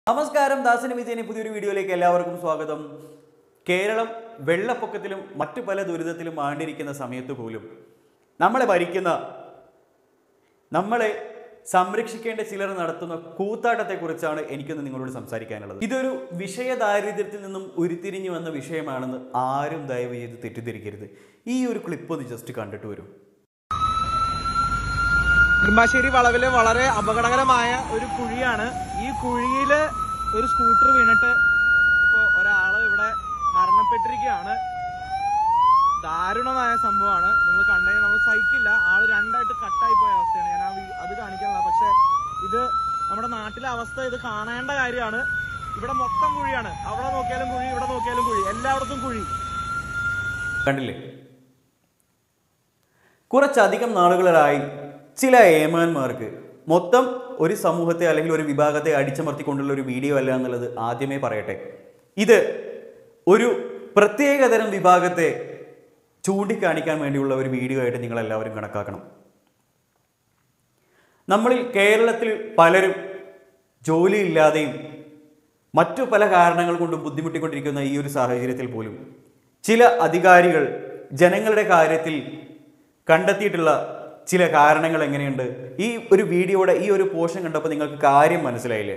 നമസ്കാരം ദാസന വിജയനെ പുതിയൊരു വീഡിയോയിലേക്ക് എല്ലാവർക്കും സ്വാഗതം കേരളം വെള്ളപ്പൊക്കത്തിലും മറ്റു പല ദുരിതത്തിലും ആണ്ടിരിക്കുന്ന സമയത്ത് പോലും നമ്മളെ ഭരിക്കുന്ന നമ്മളെ സംരക്ഷിക്കേണ്ട ചിലർ നടത്തുന്ന കൂത്താട്ടത്തെക്കുറിച്ചാണ് എനിക്കൊന്ന് നിങ്ങളോട് സംസാരിക്കാനുള്ളത് ഇതൊരു വിഷയ ദാരിദ്ര്യത്തിൽ നിന്നും ഉരുത്തിരിഞ്ഞു വന്ന വിഷയമാണെന്ന് ആരും ദയവ് ചെയ്ത് തെറ്റിദ്ധരിക്കരുത് ഈ ഒരു ക്ലിപ്പ് ഒന്ന് ജസ്റ്റ് കണ്ടിട്ട് വരും നെടുമ്പാശ്ശേരി വളവില് വളരെ അപകടകരമായ ഒരു കുഴിയാണ് ഈ കുഴിയില് ഒരു സ്കൂട്ടർ വീണിട്ട് ഇപ്പൊ ഒരാള് ഇവിടെ മരണപ്പെട്ടിരിക്കുകയാണ് ദാരുണമായ സംഭവമാണ് നിങ്ങൾ കണ്ടേ നമ്മൾ സഹിക്കില്ല ആള് രണ്ടായിട്ട് കട്ടായി പോയ അവസ്ഥയാണ് ഞാൻ ആ വി- അത് കാണിക്കാനുള്ള പക്ഷെ ഇത് നമ്മുടെ നാട്ടിലെ അവസ്ഥ ഇത് കാണേണ്ട കാര്യമാണ് ഇവിടെ മൊത്തം കുഴിയാണ് അവിടെ നോക്കിയാലും കുഴി ഇവിടെ നോക്കിയാലും കുഴി എല്ലായിടത്തും കുഴി കണ്ടില്ലേ കുറച്ചധികം നാളുകളായി ചില ഏമാന്മാർക്ക് മൊത്തം ഒരു സമൂഹത്തെ അല്ലെങ്കിൽ ഒരു വിഭാഗത്തെ അടിച്ചമർത്തിക്കൊണ്ടുള്ള ഒരു വീഡിയോ അല്ല എന്നുള്ളത് ആദ്യമേ പറയട്ടെ ഇത് ഒരു പ്രത്യേകതരം വിഭാഗത്തെ ചൂണ്ടിക്കാണിക്കാൻ വേണ്ടിയുള്ള ഒരു വീഡിയോ ആയിട്ട് നിങ്ങൾ എല്ലാവരും കണക്കാക്കണം നമ്മളിൽ കേരളത്തിൽ പലരും ജോലിയില്ലാതെയും മറ്റു പല കാരണങ്ങൾ കൊണ്ടും ബുദ്ധിമുട്ടിക്കൊണ്ടിരിക്കുന്ന ഈ ഒരു സാഹചര്യത്തിൽ പോലും ചില അധികാരികൾ ജനങ്ങളുടെ കാര്യത്തിൽ കണ്ടെത്തിയിട്ടുള്ള ചില കാരണങ്ങൾ എങ്ങനെയുണ്ട് ഈ ഒരു വീഡിയോയുടെ ഈ ഒരു പോർഷൻ കണ്ടപ്പോൾ നിങ്ങൾക്ക് കാര്യം മനസ്സിലായില്ലേ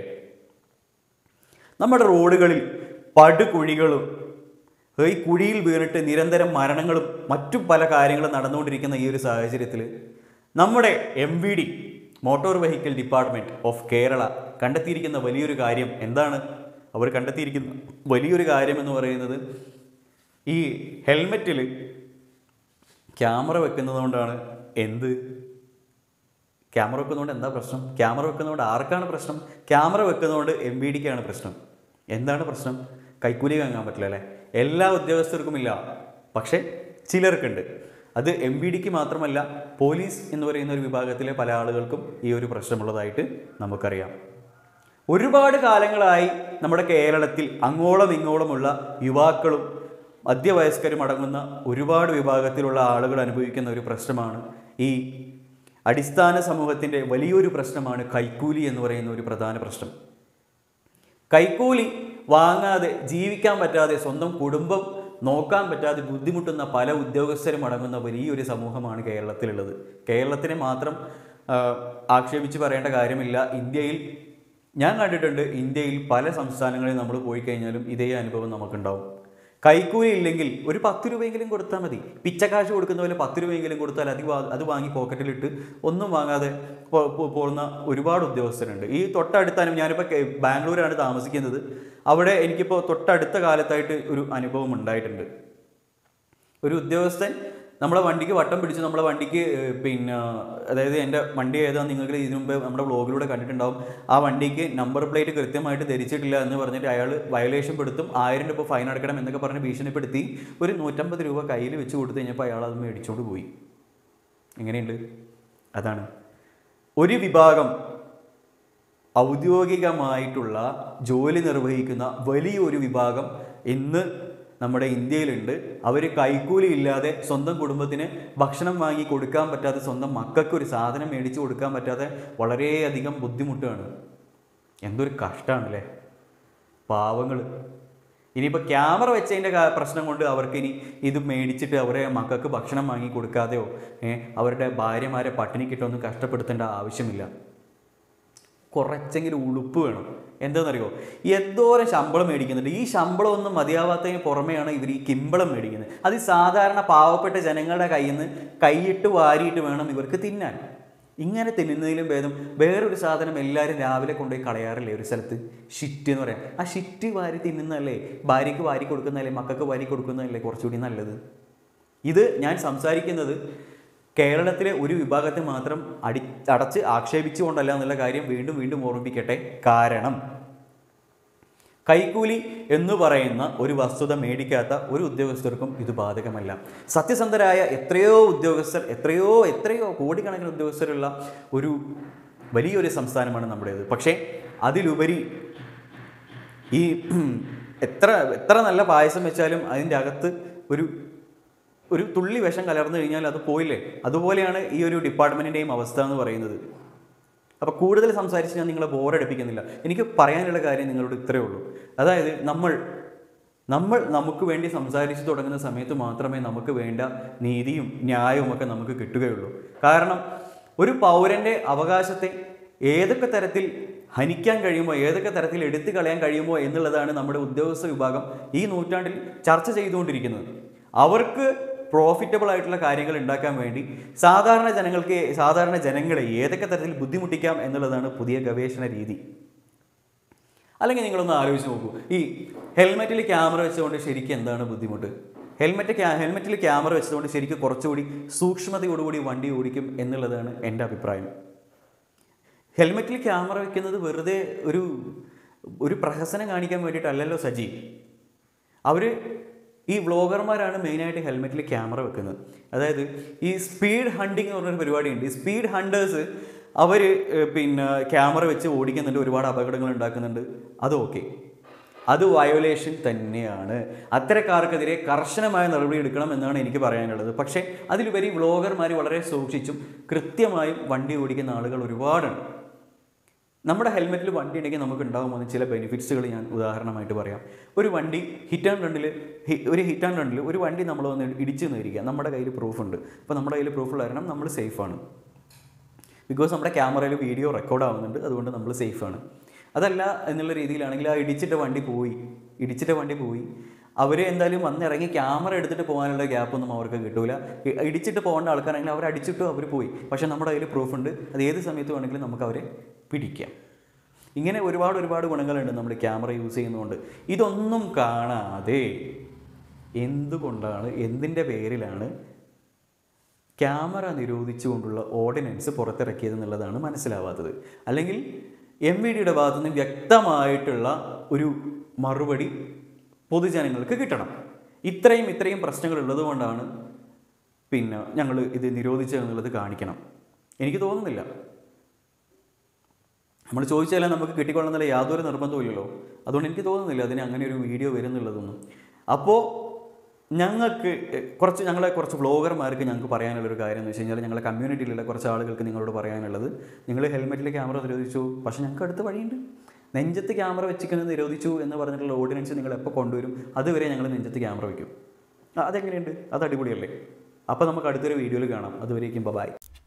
നമ്മുടെ റോഡുകളിൽ പടുകുഴികളും ഈ കുഴിയിൽ വീണിട്ട് നിരന്തരം മരണങ്ങളും മറ്റു പല കാര്യങ്ങളും നടന്നുകൊണ്ടിരിക്കുന്ന ഈ ഒരു സാഹചര്യത്തിൽ നമ്മുടെ M V D motor vehicle department of Kerala കണ്ടെത്തിയിരിക്കുന്ന വലിയൊരു കാര്യം എന്താണ് അവർ കണ്ടെത്തിയിരിക്കുന്ന വലിയൊരു കാര്യം എന്ന് പറയുന്നത് ഈ ഹെൽമെറ്റിൽ ക്യാമറ വെക്കുന്നത് കൊണ്ടാണ് എന്ത് ക്യാമറ വെക്കുന്നതുകൊണ്ട് എന്താ പ്രശ്നം ക്യാമറ വെക്കുന്നതുകൊണ്ട് ആർക്കാണ് പ്രശ്നം ക്യാമറ വെക്കുന്നതുകൊണ്ട് എം ബി ഡിക്കാണ് പ്രശ്നം എന്താണ് പ്രശ്നം കൈക്കൂലി വാങ്ങാൻ പറ്റില്ല അല്ലേ എല്ലാ ഉദ്യോഗസ്ഥർക്കും ഇല്ല പക്ഷേ ചിലർക്കുണ്ട് അത് എം ബി ഡിക്ക് മാത്രമല്ല പോലീസ് എന്ന് പറയുന്ന ഒരു വിഭാഗത്തിലെ പല ആളുകൾക്കും ഈ ഒരു പ്രശ്നമുള്ളതായിട്ട് നമുക്കറിയാം ഒരുപാട് കാലങ്ങളായി നമ്മുടെ കേരളത്തിൽ അങ്ങോളം ഇങ്ങോളമുള്ള യുവാക്കളും മധ്യവയസ്കരും അടങ്ങുന്ന ഒരുപാട് വിഭാഗത്തിലുള്ള ആളുകൾ അനുഭവിക്കുന്ന ഒരു പ്രശ്നമാണ് ഈ അടിസ്ഥാന സമൂഹത്തിൻ്റെ വലിയൊരു പ്രശ്നമാണ് കൈക്കൂലി എന്ന് പറയുന്ന ഒരു പ്രധാന പ്രശ്നം കൈക്കൂലി വാങ്ങാതെ ജീവിക്കാൻ പറ്റാതെ സ്വന്തം കുടുംബം നോക്കാൻ പറ്റാതെ ബുദ്ധിമുട്ടുന്ന പല ഉദ്യോഗസ്ഥരും അടങ്ങുന്ന വലിയൊരു സമൂഹമാണ് കേരളത്തിലുള്ളത് കേരളത്തിനെ മാത്രം ആ, ആക്ഷേപിച്ച് പറയേണ്ട കാര്യമില്ല ഇന്ത്യയിൽ ഞാൻ കണ്ടിട്ടുണ്ട് ഇന്ത്യയിൽ പല സംസ്ഥാനങ്ങളിൽ നമ്മൾ പോയി കഴിഞ്ഞാലും ഇതേ അനുഭവം നമുക്കുണ്ടാവും കൈക്കൂലി ഇല്ലെങ്കിൽ ഒരു പത്ത് രൂപയെങ്കിലും കൊടുത്താൽ മതി പിച്ചക്കാശ് കൊടുക്കുന്ന പോലെ പത്ത് രൂപയെങ്കിലും കൊടുത്താൽ അത് വാ- അത് വാങ്ങി പോക്കറ്റിലിട്ട് ഒന്നും വാങ്ങാതെ പോ- പോ- പോകുന്ന ഒരുപാട് ഉദ്യോഗസ്ഥരുണ്ട് ഈ തൊട്ടടുത്താനും ഞാനിപ്പോൾ കെ- ബാംഗ്ലൂരാണ് താമസിക്കുന്നത് അവിടെ എനിക്കിപ്പോൾ തൊട്ടടുത്ത കാലത്തായിട്ട് ഒരു അനുഭവം ഉണ്ടായിട്ടുണ്ട് ഒരു ഉദ്യോഗസ്ഥൻ നമ്മളെ വണ്ടിക്ക് വട്ടം പിടിച്ച് നമ്മളെ വണ്ടിക്ക് ഏഹ്, പിന്നെ അതായത് എൻ്റെ വണ്ടി ഏതാന്ന് നിങ്ങൾക്ക് ഇതിനു മുമ്പ് നമ്മുടെ വ്ളോഗിലൂടെ കണ്ടിട്ടുണ്ടാവും ആ വണ്ടിക്ക് നമ്പർ പ്ലേറ്റ് കൃത്യമായിട്ട് ധരിച്ചിട്ടില്ല എന്ന് പറഞ്ഞിട്ട് അയാൾ വയലേഷൻ പെടുത്തും ആയിരം രൂപ ഫൈൻ അടക്കണം എന്നൊക്കെ പറഞ്ഞ് ഭീഷണിപ്പെടുത്തി ഒരു നൂറ്റമ്പത് രൂപ കയ്യിൽ വെച്ച് കൊടുത്തു കഴിഞ്ഞപ്പോൾ അയാൾ അത് മേടിച്ചോണ്ട് പോയി എങ്ങനെയുണ്ട് അതാണ് ഒരു വിഭാഗം ഔദ്യോഗികമായിട്ടുള്ള ജോലി നിർവഹിക്കുന്ന വലിയൊരു വിഭാഗം ഇന്ന് നമ്മുടെ ഇന്ത്യയിലുണ്ട് അവർ കൈക്കൂലി ഇല്ലാതെ സ്വന്തം കുടുംബത്തിന് ഭക്ഷണം വാങ്ങി കൊടുക്കാൻ പറ്റാതെ സ്വന്തം മക്കൾക്ക് ഒരു സാധനം മേടിച്ചു കൊടുക്കാൻ പറ്റാതെ വളരെയധികം ബുദ്ധിമുട്ടാണ് എന്തൊരു കഷ്ടമാണല്ലേ പാവങ്ങൾ ഇനിയിപ്പോൾ ക്യാമറ വെച്ചതിൻ്റെ കാ- പ്രശ്നം കൊണ്ട് അവർക്ക് ഇനി ഇത് മേടിച്ചിട്ട് അവരെ മക്കൾക്ക് ഭക്ഷണം വാങ്ങി കൊടുക്കാതെയോ ഏ, അവരുടെ ഭാര്യമാരെ പട്ടിണിക്കിട്ടൊന്നും കഷ്ടപ്പെടുത്തേണ്ട ആവശ്യമില്ല കുറച്ചെങ്കിലും ഉളുപ്പ് വേണം എന്താണെന്നറിയോ എന്തോരം ശമ്പളം മേടിക്കുന്നുണ്ട് ഈ ശമ്പളം ഒന്നും മതിയാവാത്തതിന് പുറമെയാണ് ഇവർ ഈ കിമ്പളം മേടിക്കുന്നത് അത് ഈ സാധാരണ പാവപ്പെട്ട ജനങ്ങളുടെ കയ്യിൽ നിന്ന് കൈയിട്ട് വാരിയിട്ട് വേണം ഇവർക്ക് തിന്നാൻ ഇങ്ങനെ തിന്നുന്നതിലും ഭേദം വേറൊരു സാധനം എല്ലാവരും രാവിലെ കൊണ്ടുപോയി കളയാറില്ലേ ഒരു സ്ഥലത്ത് ഷിറ്റ് എന്ന് പറയാം ആ ഷിറ്റ് വാരി തിന്നുന്നതല്ലേ ഭാര്യയ്ക്ക് വാരി കൊടുക്കുന്നതല്ലേ മക്കൾക്ക് വാരി കൊടുക്കുന്നതല്ലേ കുറച്ചുകൂടി നല്ലത് ഇത് ഞാൻ സംസാരിക്കുന്നത് കേരളത്തിലെ ഒരു വിഭാഗത്തെ മാത്രം അടി അടച്ച് ആക്ഷേപിച്ചുകൊണ്ടല്ല എന്നുള്ള കാര്യം വീണ്ടും വീണ്ടും ഓർമ്മിപ്പിക്കട്ടെ കാരണം കൈക്കൂലി എന്ന് പറയുന്ന ഒരു വസ്തുത മേടിക്കാത്ത ഒരു ഉദ്യോഗസ്ഥർക്കും ഇത് ബാധകമല്ല സത്യസന്ധരായ എത്രയോ ഉദ്യോഗസ്ഥർ എത്രയോ എത്രയോ കോടിക്കണക്കിന് ഉദ്യോഗസ്ഥരുള്ള ഒരു വലിയൊരു സംസ്ഥാനമാണ് നമ്മുടേത് പക്ഷേ അതിലുപരി ഈ എത്ര എത്ര നല്ല പായസം വെച്ചാലും അതിൻ്റെ അകത്ത് ഒരു ഒരു തുള്ളി വിഷം കലർന്നു കഴിഞ്ഞാൽ അത് പോയില്ലേ അതുപോലെയാണ് ഈ ഒരു ഡിപ്പാർട്ട്മെൻറ്റിൻ്റെയും അവസ്ഥ എന്ന് പറയുന്നത് അപ്പോൾ കൂടുതൽ സംസാരിച്ച് ഞാൻ നിങ്ങളെ ബോറടിപ്പിക്കുന്നില്ല എനിക്ക് പറയാനുള്ള കാര്യം നിങ്ങളോട് ഇത്രയേ ഉള്ളൂ അതായത് നമ്മൾ നമ്മൾ നമുക്ക് വേണ്ടി സംസാരിച്ച് തുടങ്ങുന്ന സമയത്ത് മാത്രമേ നമുക്ക് വേണ്ട നീതിയും ന്യായവും ഒക്കെ നമുക്ക് കിട്ടുകയുള്ളൂ കാരണം ഒരു പൗരൻ്റെ അവകാശത്തെ ഏതൊക്കെ തരത്തിൽ ഹനിക്കാൻ കഴിയുമോ ഏതൊക്കെ തരത്തിൽ എടുത്തു കളയാൻ കഴിയുമോ എന്നുള്ളതാണ് നമ്മുടെ ഉദ്യോഗസ്ഥ വിഭാഗം ഈ നൂറ്റാണ്ടിൽ ചർച്ച ചെയ്തുകൊണ്ടിരിക്കുന്നത് അവർക്ക് പ്രോഫിറ്റബിൾ ആയിട്ടുള്ള കാര്യങ്ങൾ ഉണ്ടാക്കാൻ വേണ്ടി സാധാരണ ജനങ്ങൾക്ക് സാധാരണ ജനങ്ങളെ ഏതൊക്കെ തരത്തിൽ ബുദ്ധിമുട്ടിക്കാം എന്നുള്ളതാണ് പുതിയ ഗവേഷണ രീതി അല്ലെങ്കിൽ നിങ്ങളൊന്ന് ആലോചിച്ച് നോക്കൂ ഈ ഹെൽമെറ്റിൽ ക്യാമറ വെച്ചുകൊണ്ട് ശരിക്കും എന്താണ് ബുദ്ധിമുട്ട് ഹെൽമെറ്റ് ഹെൽമെറ്റിൽ ക്യാമറ വെച്ചതുകൊണ്ട് ശരിക്കും കുറച്ചുകൂടി സൂക്ഷ്മതയോടുകൂടി വണ്ടി ഓടിക്കും എന്നുള്ളതാണ് എൻ്റെ അഭിപ്രായം ഹെൽമെറ്റിൽ ക്യാമറ വെക്കുന്നത് വെറുതെ ഒരു ഒരു പ്രഹസനം കാണിക്കാൻ വേണ്ടിയിട്ടല്ലല്ലോ സജി അവർ ഈ വ്ളോഗർമാരാണ് മെയിനായിട്ട് ഹെൽമെറ്റിൽ ക്യാമറ വെക്കുന്നത് അതായത് ഈ സ്പീഡ് ഹണ്ടിങ് എന്ന് പറഞ്ഞൊരു പരിപാടിയുണ്ട് ഈ സ്പീഡ് ഹണ്ടേഴ്സ് അവർ പിന്നെ ക്യാമറ വെച്ച് ഓടിക്കുന്നുണ്ട് ഒരുപാട് അപകടങ്ങൾ ഉണ്ടാക്കുന്നുണ്ട് അത് ഓക്കെ അത് വയോലേഷൻ തന്നെയാണ് അത്തരക്കാർക്കെതിരെ കർശനമായ നടപടി എടുക്കണം എന്നാണ് എനിക്ക് പറയാനുള്ളത് പക്ഷേ അതിലുപരി വ്ളോഗർമാർ വളരെ സൂക്ഷിച്ചും കൃത്യമായും വണ്ടി ഓടിക്കുന്ന ആളുകൾ ഒരുപാടുണ്ട് നമ്മുടെ ഹെൽമെറ്റിൽ വണ്ടി ഉണ്ടെങ്കിൽ നമുക്ക് ഉണ്ടാകുമ്പോൾ ചില ബെനിഫിറ്റ്സുകൾ ഞാൻ ഉദാഹരണമായിട്ട് പറയാം ഒരു വണ്ടി ഹിറ്റ് ആൻഡ് റണ്ണിൽ ഒരു ഹിറ്റ് ആൻഡ് റണ്ണിൽ ഒരു വണ്ടി നമ്മൾ വന്ന് ഇടിച്ചു നേരിക്കുക നമ്മുടെ കയ്യിൽ പ്രൂഫ് ഉണ്ട് അപ്പോൾ നമ്മുടെ കയ്യിൽ പ്രൂഫ് കാരണം നമ്മൾ സേഫാണ് ബിക്കോസ് നമ്മുടെ ക്യാമറയിൽ വീഡിയോ റെക്കോർഡ് ആവുന്നുണ്ട് അതുകൊണ്ട് നമ്മൾ സേഫാണ് അതല്ല എന്നുള്ള രീതിയിലാണെങ്കിൽ ആ ഇടിച്ചിട്ട വണ്ടി പോയി ഇടിച്ചിട്ട വണ്ടി പോയി അവർ എന്തായാലും വന്നിറങ്ങി ക്യാമറ എടുത്തിട്ട് പോകാനുള്ള ഗ്യാപ്പൊന്നും അവർക്ക് കിട്ടൂല ഇ- ഇടിച്ചിട്ട് പോകേണ്ട ആൾക്കാരാണെങ്കിൽ അവർ അടിച്ചിട്ട് അവർ പോയി പക്ഷേ നമ്മുടെ കയ്യിൽ പ്രൂഫ് ഉണ്ട് അത് ഏത് സമയത്ത് വേണമെങ്കിലും നമുക്ക് അവരെ പിടിക്കാം ഇങ്ങനെ ഒരുപാട് ഒരുപാട് ഗുണങ്ങളുണ്ട് നമ്മൾ ക്യാമറ യൂസ് ചെയ്യുന്നതുകൊണ്ട് ഇതൊന്നും കാണാതെ എന്തുകൊണ്ടാണ് എന്തിൻ്റെ പേരിലാണ് ക്യാമറ നിരോധിച്ചുകൊണ്ടുള്ള ഓർഡിനൻസ് പുറത്തിറക്കിയത് എന്നുള്ളതാണ് മനസ്സിലാവാത്തത് അല്ലെങ്കിൽ എം വി ഡിയുടെ ഭാഗത്തു നിന്ന് വ്യക്തമായിട്ടുള്ള ഒരു മറുപടി പൊതുജനങ്ങൾക്ക് കിട്ടണം ഇത്രയും ഇത്രയും പ്രശ്നങ്ങൾ ഉള്ളതുകൊണ്ടാണ് പിന്നെ ഞങ്ങൾ ഇത് നിരോധിച്ചതെന്നുള്ളത് കാണിക്കണം എനിക്ക് തോന്നുന്നില്ല നമ്മൾ ചോദിച്ചാലേ നമുക്ക് കിട്ടിക്കൊള്ളുന്നില്ല യാതൊരു നിർബന്ധമില്ലല്ലോ അതുകൊണ്ട് എനിക്ക് തോന്നുന്നില്ല അതിന് അങ്ങനെ ഒരു വീഡിയോ വരുന്നുള്ളതൊന്നും അപ്പോൾ ഞങ്ങൾക്ക് എ, കുറച്ച് ഞങ്ങളെ കുറച്ച് വ്ളോഗർമാർക്ക് ഞങ്ങൾക്ക് പറയാനുള്ളൊരു കാര്യം എന്ന് വെച്ച് കഴിഞ്ഞാൽ ഞങ്ങളെ കമ്മ്യൂണിറ്റിയിലുള്ള കുറച്ച് ആളുകൾക്ക് നിങ്ങളോട് പറയാനുള്ളത് നിങ്ങൾ ഹെൽമെറ്റിൽ ക്യാമറ നിരോധിച്ചു പക്ഷേ ഞങ്ങൾക്ക് അടുത്ത വഴിയുണ്ട് നെഞ്ചത്ത് ക്യാമറ വെച്ചിരിക്കുന്നത് നിരോധിച്ചു എന്ന് പറഞ്ഞിട്ടുള്ള ഓർഡിനൻസ് നിങ്ങൾ എപ്പോൾ കൊണ്ടുവരും അതുവരെ ഞങ്ങൾ നെഞ്ചത്ത് ക്യാമറ വയ്ക്കും ആ, അതെങ്ങനെയുണ്ട് അത് അടിപൊളിയല്ലേ അപ്പോൾ നമുക്ക് അടുത്തൊരു വീഡിയോയിൽ കാണാം അതുവരേക്കും ബൈ